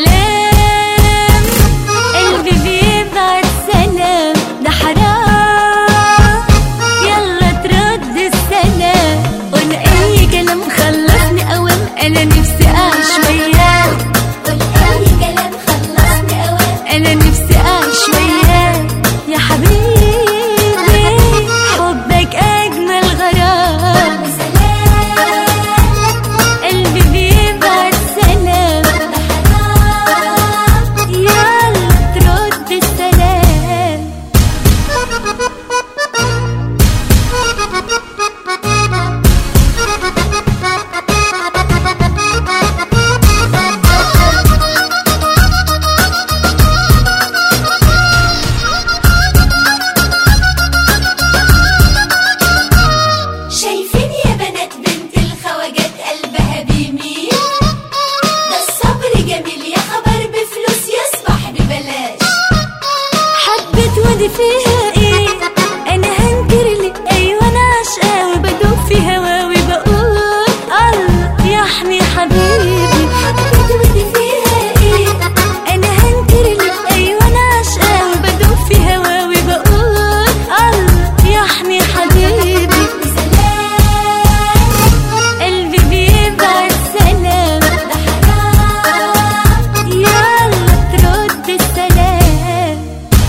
سلام قلبي بيبعت سلام ده حرام يلا ترد السلام قول اي كلام خلصني اوام انا نفسي اعيش وياك قول اي كلام خلصني اوام انا نفسي اعيش وياك يا حبيبي حبك اجمل غرام سلام قلبي بيبعت سلام ده حرام يلا ترد السلام شايفين يا بنات بنت الخواجات قلبها بيميل ده الصبر جميل يا خبر بفلوس يصبح ببلاش حبت ودي فيها ايه انا هنكر لي ايوه انا عشقة وبدوب في هواوي بقول الله يحمي حبيبي حبيت ودي فيها ايه انا هنكر لي ايوه انا عشقة وبدوب في هواوي بقول الله يحمي حبيبي سلام قلبي بيبعت سلام ده حرام يلا ترد السلام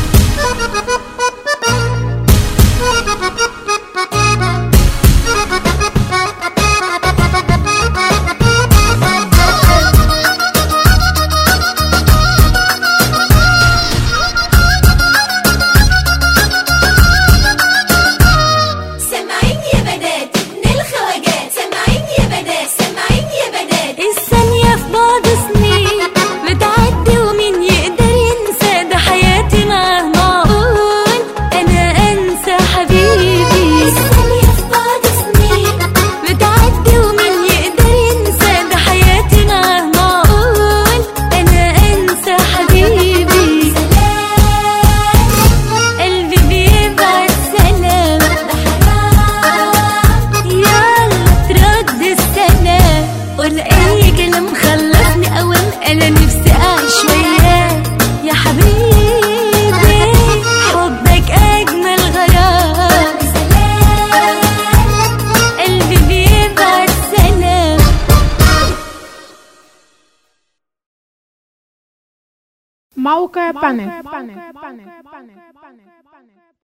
سامعين يا بنات ابن الخواجات سامعين يا بنات سامعين يا بنات الثانية في بعض سنين بتعدي ومين يقدر ينسى ده حياتي معاه معقول أنا أنسى حبيبي الثانية في بعض سنين بتعدي ومين يقدر ينسى ده حياتي معاه معقول أنا أنسى حبيبي سلام قلبي بيبعت سلام ده حرام يلا ترد السلام قول اي كلام خلصني اوام انا نفسي اعيش وياك يا حبيبي حبك اجمل غرام سلام قلبي بيبعت سلام موقع بانل